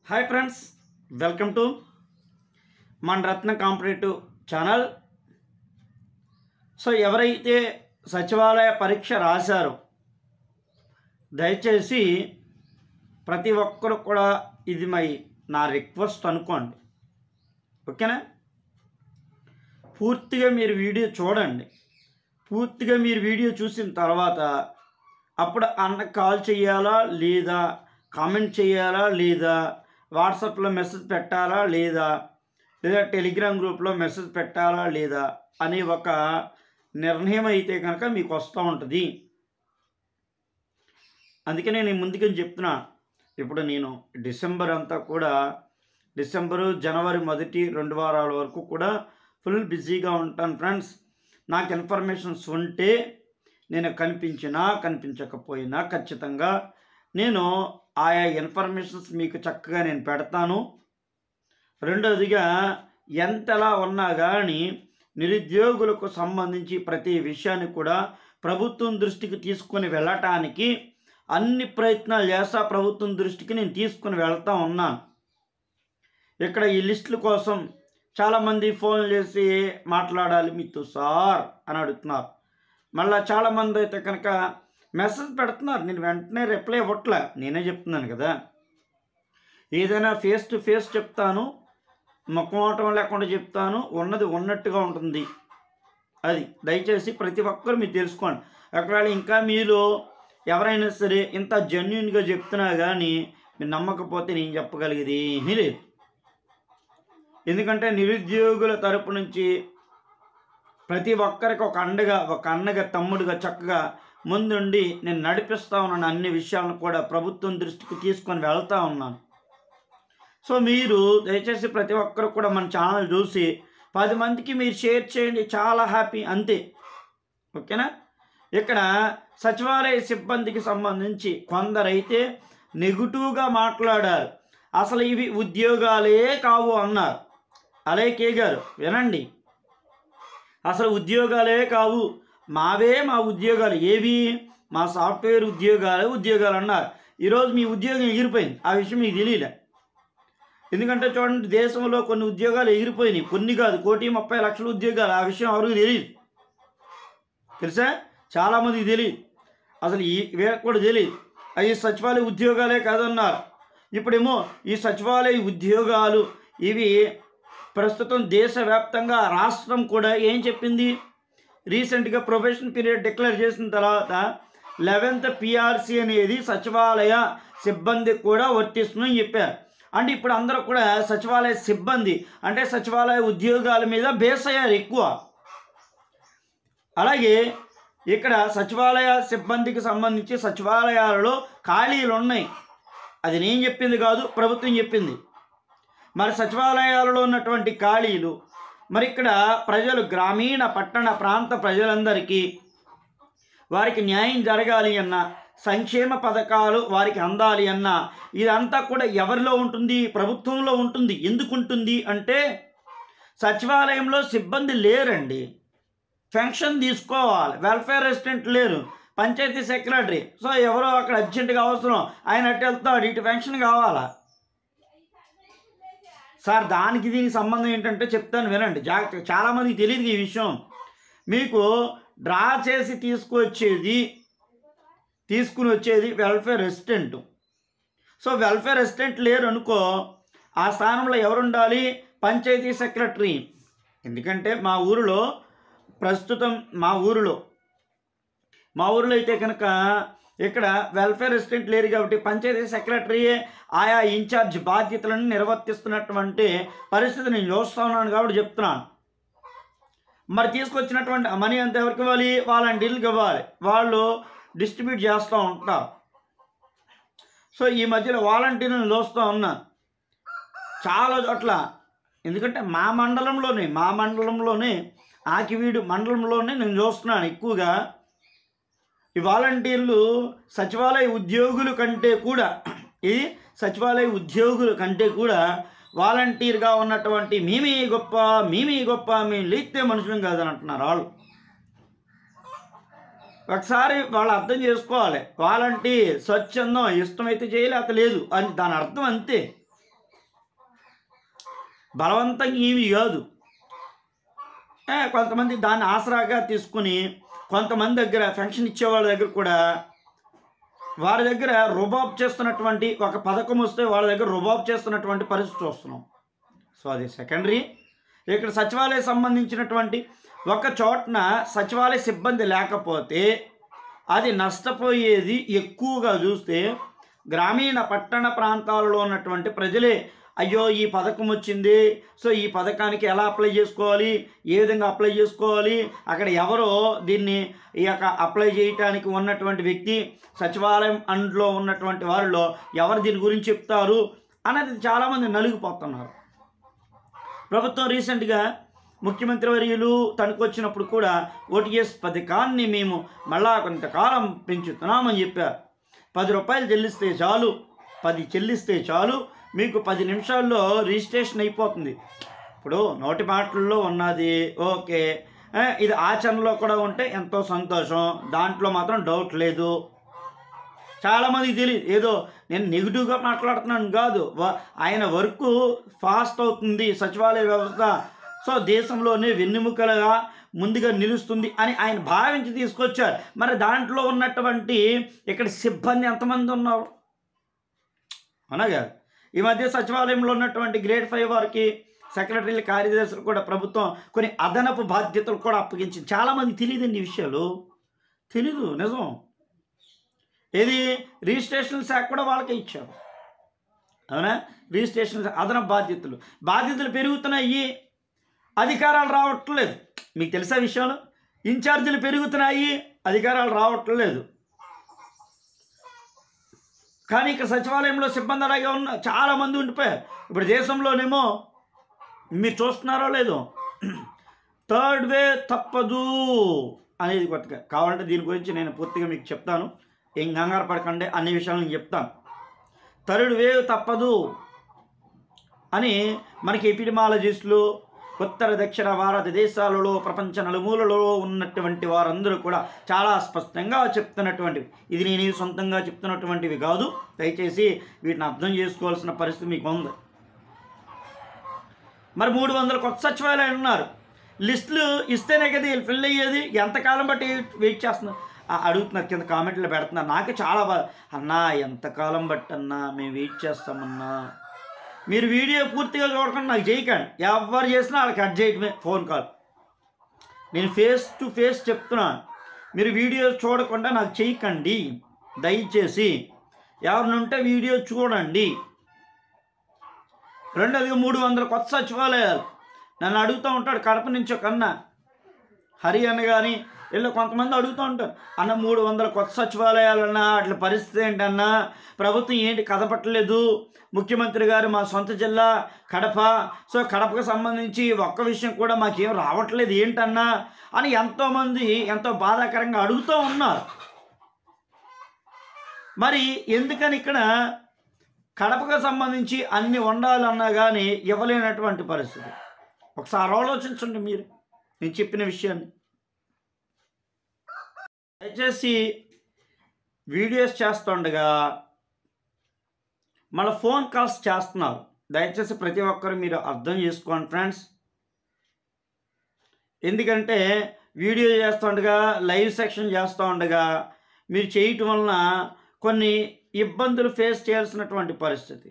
hi friends welcome to మన రత్న competitive channel so ఎవరైతే సచివాలయ పరీక్ష రాశారో దయచేసి ప్రతి ఒక్కరు కూడా ఇది మై నా రిక్వెస్ట్ అనుకోండి ఓకేనా పూర్తిగా మీరు వీడియో చూడండి పూర్తిగా మీరు వీడియో చూసిన తర్వాత అప్పుడు అన్న కాల్ చేయాలా లేదా కామెంట్ చేయాలా లేదా వాట్సాప్లో మెసేజ్ పెట్టాలా లేదా లేదా టెలిగ్రామ్ గ్రూప్లో మెసేజ్ పెట్టాలా లేదా అనే ఒక నిర్ణయం అయితే కనుక మీకు వస్తూ ఉంటుంది అందుకే నేను ముందుకని చెప్తున్నా ఇప్పుడు నేను డిసెంబర్ అంతా కూడా డిసెంబరు జనవరి మొదటి రెండు వారాల వరకు కూడా ఫుల్ బిజీగా ఉంటాను ఫ్రెండ్స్ నాకు ఇన్ఫర్మేషన్స్ ఉంటే నేను కనిపించినా కనిపించకపోయినా ఖచ్చితంగా నేను ఆయా ఇన్ఫర్మేషన్స్ మీకు చక్కగా నేను పెడతాను రెండవదిగా ఎంతలా ఉన్నా కానీ నిరుద్యోగులకు సంబంధించి ప్రతి విషయాన్ని కూడా ప్రభుత్వం దృష్టికి తీసుకొని వెళ్ళటానికి అన్ని ప్రయత్నాలు చేస్తా ప్రభుత్వం దృష్టికి నేను తీసుకుని వెళ్తా ఉన్నాను ఇక్కడ ఈ లిస్టుల కోసం చాలామంది ఫోన్ చేసి మాట్లాడాలి మీతో సార్ అని అడుగుతున్నారు మళ్ళీ చాలామంది అయితే కనుక మెసేజ్ పెడుతున్నారు నేను వెంటనే రిప్లై ఇవ్వట్లే నేనే చెప్తున్నాను కదా ఏదైనా ఫేస్ టు ఫేస్ చెప్తాను ముఖమాటం లేకుండా చెప్తాను ఉన్నది ఉన్నట్టుగా ఉంటుంది అది దయచేసి ప్రతి ఒక్కరు మీరు తెలుసుకోండి ఒకవేళ ఇంకా మీరు ఎవరైనా సరే ఇంత జెన్యున్గా చెప్తున్నా కానీ మీరు నమ్మకపోతే నేను చెప్పగలిగేది ఏమీ లేదు ఎందుకంటే నిరుద్యోగుల తరపు నుంచి ప్రతి ఒక్కరికి ఒక అండగా ఒక అన్నగా తమ్ముడుగా చక్కగా ముందుండి నేను నడిపిస్తా ఉన్నాను అన్ని విషయాలను కూడా ప్రభుత్వం దృష్టికి తీసుకొని వెళ్తా ఉన్నాను సో మీరు దయచేసి ప్రతి ఒక్కరు కూడా మన ఛానల్ చూసి పది మందికి మీరు షేర్ చేయండి చాలా హ్యాపీ అంతే ఓకేనా ఇక్కడ సచివాలయ సిబ్బందికి సంబంధించి కొందరైతే నెగిటివ్గా మాట్లాడారు అసలు ఇవి ఉద్యోగాలే కావు అన్నారు అలేకే గారు వినండి అసలు ఉద్యోగాలే కావు మావే మా ఉద్యోగాలు ఏవి మా సాఫ్ట్వేర్ ఉద్యోగాలు ఉద్యోగాలు అన్నారు ఈరోజు మీ ఉద్యోగం ఎగిరిపోయింది ఆ విషయం మీకు తెలియలే ఎందుకంటే చూడండి దేశంలో కొన్ని ఉద్యోగాలు ఎగిరిపోయినాయి కొన్ని కాదు కోటి ముప్పై లక్షల ఉద్యోగాలు ఆ విషయం ఎవరికి తెలియదు తెలుసా చాలామందికి తెలియదు అసలు ఈ వీళ్ళకి కూడా తెలియదు అవి సచివాలయ ఉద్యోగాలే కాదన్నారు ఇప్పుడేమో ఈ సచివాలయ ఉద్యోగాలు ఇవి ప్రస్తుతం దేశవ్యాప్తంగా రాష్ట్రం కూడా ఏం చెప్పింది రీసెంట్గా ప్రొబేషన్ పీరియడ్ డిక్లేర్ చేసిన తర్వాత లెవెన్త్ పిఆర్సీ అనేది సచివాలయ సిబ్బందికి కూడా వర్తిస్తుందని చెప్పారు అంటే ఇప్పుడు అందరూ కూడా సచివాలయ సిబ్బంది అంటే సచివాలయ ఉద్యోగాల మీద బేస్ అయ్యారు ఎక్కువ అలాగే ఇక్కడ సచివాలయ సిబ్బందికి సంబంధించి సచివాలయాలలో ఖాళీలు ఉన్నాయి అది నేను చెప్పింది కాదు ప్రభుత్వం చెప్పింది మరి సచివాలయాలలో ఉన్నటువంటి ఖాళీలు మరి ఇక్కడ ప్రజలు గ్రామీణ పట్టణ ప్రాంత ప్రజలందరికీ వారికి న్యాయం జరగాలి అన్న సంక్షేమ పథకాలు వారికి అందాలి అన్న ఇదంతా కూడా ఎవరిలో ఉంటుంది ప్రభుత్వంలో ఉంటుంది ఎందుకు ఉంటుంది అంటే సచివాలయంలో సిబ్బంది లేరండి పెన్షన్ తీసుకోవాలి వెల్ఫేర్ అసిస్టెంట్ లేరు పంచాయతీ సెక్రటరీ సో ఎవరో అక్కడ అర్జెంటుగా అవసరం ఆయన అటు వెళ్తాడు ఇటు పెన్షన్ కావాలా సార్ దానికి దీనికి సంబంధం ఏంటంటే చెప్తాను వినండి జాగ్రత్తగా చాలామందికి తెలియదు ఈ విషయం మీకు డ్రా చేసి తీసుకొచ్చేది తీసుకుని వచ్చేది welfare assistant so welfare assistant లేరు అనుకో ఆ స్థానంలో ఎవరు ఉండాలి పంచాయతీ సెక్రటరీ ఎందుకంటే మా ఊరిలో ప్రస్తుతం మా ఊరిలో మా ఊరిలో అయితే కనుక ఇక్కడ వెల్ఫేర్ అసిస్టెంట్ లేరు కాబట్టి పంచాయతీ సెక్రటరీయే ఆయా ఇన్ఛార్జ్ బాధ్యతలను నిర్వర్తిస్తున్నటువంటి పరిస్థితి నేను చూస్తా ఉన్నాను కాబట్టి చెప్తున్నాను మరి తీసుకొచ్చినటువంటి ఆ మనీ అంతా ఎవరికి ఇవ్వాలి వాలంటీర్లకు ఇవ్వాలి వాళ్ళు డిస్ట్రిబ్యూట్ చేస్తూ ఉంటారు సో ఈ మధ్యలో వాలంటీర్లను చూస్తూ ఉన్నాను చాలా చోట్ల ఎందుకంటే మా మండలంలోనే మా మండలంలోనే ఆకివీడు మండలంలోనే నేను చూస్తున్నాను ఎక్కువగా ఈ వాలంటీర్లు సచివాలయ ఉద్యోగుల కంటే కూడా ఇది సచివాలయ ఉద్యోగుల కంటే కూడా వాలంటీర్గా ఉన్నటువంటి మేమే గొప్ప మేమే గొప్ప మేము లేస్తే మనుషులం కాదని అంటున్నారు వాళ్ళు ఒకసారి వాళ్ళు అర్థం చేసుకోవాలి వాలంటీ స్వచ్ఛందం ఇష్టమైతే చేయలేక లేదు అని దాని అర్థం అంతే బలవంతంగా ఏమీ కాదు ఏ, కొంతమంది దాన్ని ఆసరాగా తీసుకుని కొంతమంది దగ్గర ఫంక్షన్ ఇచ్చే వాళ్ళ దగ్గర కూడా వారి దగ్గర రుబాబ్ చేస్తున్నటువంటి ఒక పథకం వస్తే వాళ్ళ దగ్గర రుబాబ్ చేస్తున్నటువంటి పరిస్థితి చూస్తున్నాం సో అది సెకండరీ ఇక్కడ సచివాలయ సంబంధించినటువంటి ఒక చోటన సచివాలయ సిబ్బంది లేకపోతే అది నష్టపోయేది ఎక్కువగా చూస్తే గ్రామీణ పట్టణ ప్రాంతాలలో ఉన్నటువంటి ప్రజలే అయ్యో ఈ పథకం వచ్చింది సో ఈ పథకానికి ఎలా అప్లై చేసుకోవాలి ఏ విధంగా అప్లై చేసుకోవాలి అక్కడ ఎవరో దీన్ని ఈ యొక్క అప్లై చేయటానికి ఉన్నటువంటి వ్యక్తి సచివాలయం అండ్లో ఉన్నటువంటి వారిలో ఎవరు దీని గురించి చెప్తారు అనేది చాలామంది నలిగిపోతున్నారు ప్రభుత్వం రీసెంట్గా ముఖ్యమంత్రి వర్యులు తనకు వచ్చినప్పుడు కూడా ఓటీఎస్ పథకాన్ని మేము మళ్ళా కొంతకాలం పెంచుతున్నామని చెప్పారు పది రూపాయలు చెల్లిస్తే చాలు పది చెల్లిస్తే చాలు మీకు పది నిమిషాల్లో రిజిస్ట్రేషన్ అయిపోతుంది ఇప్పుడు నోటి మాటల్లో ఉన్నది ఓకే ఆ, ఇది ఆచరణలో కూడా ఉంటే ఎంతో సంతోషం దాంట్లో మాత్రం డౌట్ లేదు చాలామందికి తెలియదు ఏదో నేను నెగిటివ్గా మాట్లాడుతున్నాను కాదు వ- ఆయన వర్క్ ఫాస్ట్ అవుతుంది సచివాలయ వ్యవస్థ సో దేశంలోనే వెన్నెముకలుగా ముందుగా నిలుస్తుంది అని ఆయన భావించి తీసుకొచ్చారు మరి దాంట్లో ఉన్నటువంటి ఇక్కడ సిబ్బంది ఎంతమంది ఉన్నారు అవునా కాదు ఈ మధ్య సచివాలయంలో ఉన్నటువంటి గ్రేడ్ ఫైవ్ వారికి సెక్రటరీల కార్యదర్శులు కూడా ప్రభుత్వం కొన్ని అదనపు బాధ్యతలు కూడా అప్పగించింది చాలామంది తెలియదండి ఈ విషయాలు తెలీదు నిజం ఏది రిజిస్ట్రేషన్ శాఖ కూడా వాళ్ళకే ఇచ్చారు అవునా రిజిస్ట్రేషన్ అదనపు బాధ్యతలు బాధ్యతలు పెరుగుతున్నాయి అధికారాలు రావట్లేదు మీకు తెలుసా విషయాలు ఇన్ఛార్జీలు పెరుగుతున్నాయి అధికారాలు రావట్లేదు కానీ ఇక సచివాలయంలో సిబ్బంది అలాగే ఉన్న చాలామంది ఉండిపోయారు ఇప్పుడు దేశంలోనేమో మీరు చూస్తున్నారో లేదో థర్డ్ వే తప్పదు అనేది కొత్తగా కావాలంటే దీని గురించి నేను పూర్తిగా మీకు చెప్తాను ఏం కంగారు పడకండి అన్ని విషయాలు నేను చెప్తాను థర్డ్ వేవ్ తప్పదు అని మనకి ఎపిడమాలజిస్టులు ఉత్తర దక్షిణ భారతదేశాలలో ప్రపంచ నలుమూలలో ఉన్నటువంటి వారందరూ కూడా చాలా స్పష్టంగా చెప్తున్నటువంటివి ఇది నేను సొంతంగా చెప్తున్నటువంటివి కాదు దయచేసి వీటిని అర్థం చేసుకోవాల్సిన పరిస్థితి మీకు ఉంది మరి మూడు వందల కొత్త సచివాలయాలు ఉన్నారు లిస్టులు ఇస్తేనే కదా వీళ్ళు ఫిల్ అయ్యేది ఎంతకాలం బట్టి వెయిట్ చేస్తున్నారు ఆ, అడుగుతున్నారు కింద కామెంట్లు పెడుతున్నారు నాకు చాలా బాగా అన్నా ఎంతకాలం బట్టి అన్నా మేము వెయిట్ చేస్తామన్నా మీరు వీడియో పూర్తిగా చూడకుండా నాకు చేయకండి ఎవరు చేసినా వాళ్ళకి కట్ చేయటమే ఫోన్ కాల్ నేను ఫేస్ టు ఫేస్ చెప్తున్నాను మీరు వీడియో చూడకుండా నాకు చేయకండి దయచేసి ఎవరిని ఉంటే వీడియో చూడండి రెండోదిగా మూడు వందల కొత్త సచివాలయాలు నన్ను అడుగుతూ ఉంటాడు కడప నుంచి ఒక అన్న హరి అన్న కానీ వీళ్ళు కొంతమంది అడుగుతూ ఉంటారు అన్న మూడు వందల కొత్త సచివాలయాలన్నా అట్ల పరిస్థితి ఏంటన్నా ప్రభుత్వం ఏంటి కదపట్లేదు ముఖ్యమంత్రి గారు మా సొంత జిల్లా కడప సో కడపకు సంబంధించి ఒక్క విషయం కూడా మాకేం రావట్లేదు ఏంటన్నా అని ఎంతోమంది ఎంతో బాధాకరంగా అడుగుతూ ఉన్నారు మరి ఎందుకని ఇక్కడ కడపకు సంబంధించి అన్ని ఉండాలన్నా కానీ ఇవ్వలేనటువంటి పరిస్థితి ఒకసారి ఆలోచించండి మీరు నేను చెప్పిన విషయాన్ని దయచేసి వీడియోస్ చేస్తుండగా మళ్ళీ ఫోన్ కాల్స్ చేస్తున్నారు దయచేసి ప్రతి ఒక్కరు మీరు అర్థం చేసుకోండి ఫ్రెండ్స్ ఎందుకంటే వీడియో చేస్తుండగా లైవ్ సెక్షన్ చేస్తూ ఉండగా మీరు చేయటం వలన కొన్ని ఇబ్బందులు ఫేస్ చేయాల్సినటువంటి పరిస్థితి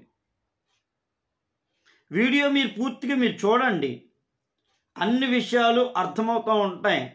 వీడియో మీరు పూర్తిగా మీరు చూడండి అన్ని విషయాలు అర్థమవుతూ ఉంటాయి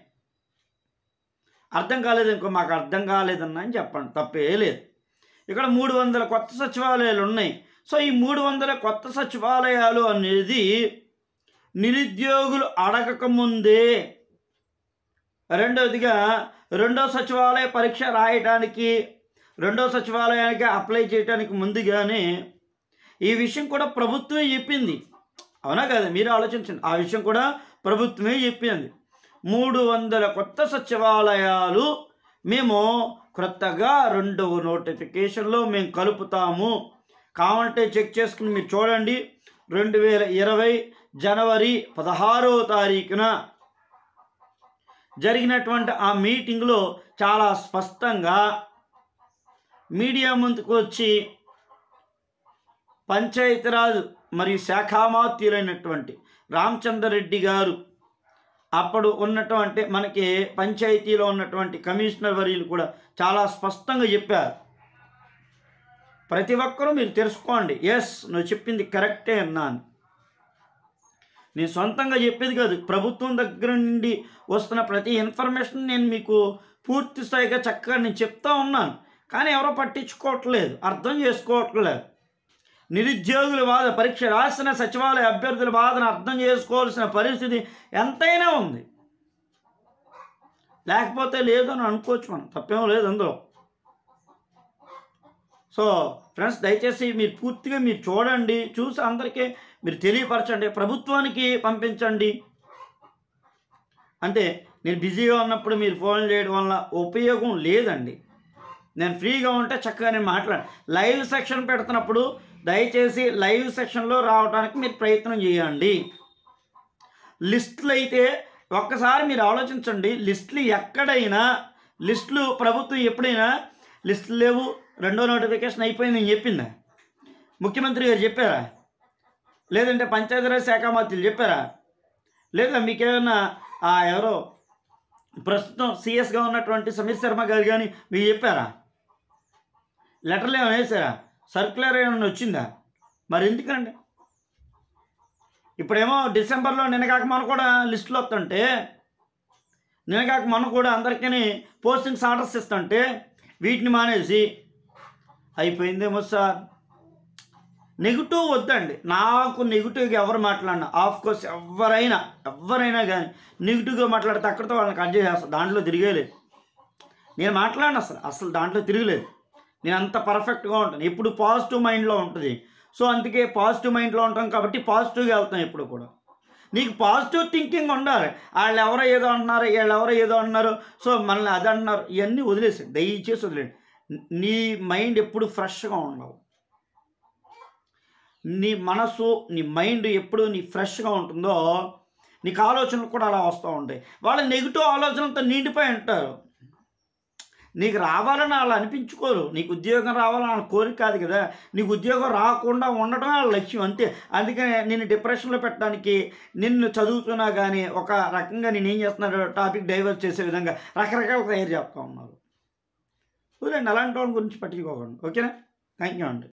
అర్థం కాలేదు ఇంకో మాకు అర్థం కాలేదన్నా అని చెప్పండి తప్పే లేదు ఇక్కడ మూడు వందల కొత్త సచివాలయాలు ఉన్నాయి సో ఈ మూడు వందల కొత్త సచివాలయాలు అనేది నిరుద్యోగులు అడగకముందే రెండవదిగా రెండో సచివాలయ పరీక్ష రాయటానికి రెండో సచివాలయానికి అప్లై చేయడానికి ముందుగానే ఈ విషయం కూడా ప్రభుత్వమే చెప్పింది అవునా కదా మీరు ఆలోచించండి ఆ విషయం కూడా ప్రభుత్వమే చెప్పింది మూడు వందల కొత్త సచివాలయాలు మేము క్రొత్తగా రెండవ నోటిఫికేషన్లో మేము కలుపుతాము కావాలంటే చెక్ చేసుకుని మీరు చూడండి రెండు వేల ఇరవై జనవరి పదహారవ తారీఖున జరిగినటువంటి ఆ మీటింగ్లో చాలా స్పష్టంగా మీడియా ముందుకు వచ్చి పంచాయతీరాజ్ మరియు శాఖామాత్యులైనటువంటి రామచంద్రరెడ్డి గారు అప్పుడు ఉన్నటువంటి మనకి పంచాయతీలో ఉన్నటువంటి కమిషనర్ వర్యులు కూడా చాలా స్పష్టంగా చెప్పారు ప్రతి ఒక్కరూ మీరు తెలుసుకోండి ఎస్ నువ్వు చెప్పింది కరెక్టే అన్నాను నేను సొంతంగా చెప్పేది కాదు ప్రభుత్వం దగ్గర నుండి వస్తున్న ప్రతి ఇన్ఫర్మేషన్ నేను మీకు పూర్తి స్థాయిగా చక్కగా నేను చెప్తా ఉన్నాను కానీ ఎవరో పట్టించుకోవట్లేదు అర్థం చేసుకోవట్లేదు నిరుద్యోగుల బాధ పరీక్ష రాసిన సచివాలయ అభ్యర్థుల బాధను అర్థం చేసుకోవాల్సిన పరిస్థితి ఎంతైనా ఉంది లేకపోతే లేదు అని అనుకోవచ్చు మనం తప్పేం లేదు అందులో సో ఫ్రెండ్స్ దయచేసి మీరు పూర్తిగా మీరు చూడండి చూసి అందరికీ మీరు తెలియపరచండి ప్రభుత్వానికి పంపించండి అంటే నేను బిజీగా ఉన్నప్పుడు మీరు ఫోన్ చేయడం వల్ల ఉపయోగం లేదండి నేను ఫ్రీగా ఉంటే చక్కగా నేను మాట్లాడు లైవ్ సెక్షన్ పెడుతున్నప్పుడు దయచేసి లైవ్ సెక్షన్లో రావడానికి మీరు ప్రయత్నం చేయండి లిస్టులు అయితే ఒక్కసారి మీరు ఆలోచించండి లిస్టులు ఎక్కడైనా లిస్టులు ప్రభుత్వం ఎప్పుడైనా లిస్టులు లేవు రెండో నోటిఫికేషన్ అయిపోయింది నేను చెప్పిందా ముఖ్యమంత్రి గారు చెప్పారా లేదంటే పంచాయతీరాజ్ శాఖ మంత్రులు చెప్పారా లేదా మీకేమైనా ఆ ఎవరో ప్రస్తుతం సిఎస్గా ఉన్నటువంటి సమీర్ శర్మ గారు కానీ మీకు చెప్పారా లెటర్లు ఏమైనా వేసారా సర్క్యులర్ ఏమైనా వచ్చిందా మరి ఎందుకండి ఇప్పుడేమో డిసెంబర్లో నిన్నగాక మన కూడా లిస్టులు వస్తుంటే నిన్నగాక మన కూడా అందరికీ పోస్టింగ్స్ ఆర్డర్స్ ఇస్తుంటే వీటిని మానేసి అయిపోయిందేమో సార్ నెగిటివ్ వద్దండి నాకు నెగిటివ్గా ఎవరు మాట్లాడినా ఆఫ్ కోర్స్ ఎవరైనా ఎవరైనా కానీ నెగిటివ్గా మాట్లాడితే అక్కడితో వాళ్ళని కట్ చేసేస్తాను దాంట్లో తిరిగేలేదు నేను మాట్లాడిన అసలు అసలు దాంట్లో తిరగలేదు నేను అంత పర్ఫెక్ట్గా ఉంటాను ఎప్పుడు పాజిటివ్ మైండ్లో ఉంటుంది సో అందుకే పాజిటివ్ మైండ్లో ఉంటాం కాబట్టి పాజిటివ్గా వెళ్తాం ఎప్పుడు కూడా నీకు పాజిటివ్ థింకింగ్ ఉండాలి వాళ్ళు ఎవరో ఏదో అంటున్నారు వీళ్ళు ఎవరో ఏదో అంటున్నారు సో మనల్ని అది అంటున్నారు ఇవన్నీ వదిలేసి దయచేసి వదిలేండి నీ మైండ్ ఎప్పుడు ఫ్రెష్గా ఉండవు నీ మనసు నీ మైండ్ ఎప్పుడు నీ ఫ్రెష్గా ఉంటుందో నీకు ఆలోచనలు కూడా అలా వస్తూ ఉంటాయి వాళ్ళ నెగిటివ్ ఆలోచనలతో నిండిపోయి ఉంటారు నీకు రావాలని వాళ్ళు అనిపించుకోరు నీకు ఉద్యోగం రావాలని వాళ్ళ కోరిక కాదు కదా నీకు ఉద్యోగం రాకుండా ఉండటం వాళ్ళ లక్ష్యం అంతే అందుకనే నేను డిప్రెషన్లో పెట్టడానికి నిన్ను చదువుతున్నా కానీ ఒక రకంగా నేను ఏం చేస్తున్నాడు టాపిక్ డైవర్ట్ చేసే విధంగా రకరకాల తయారు చేస్తూ ఉన్నారు వదిలేండి అలాంటి వాళ్ళ గురించి పట్టించుకోకండి ఓకేనా థ్యాంక్ యూ అండి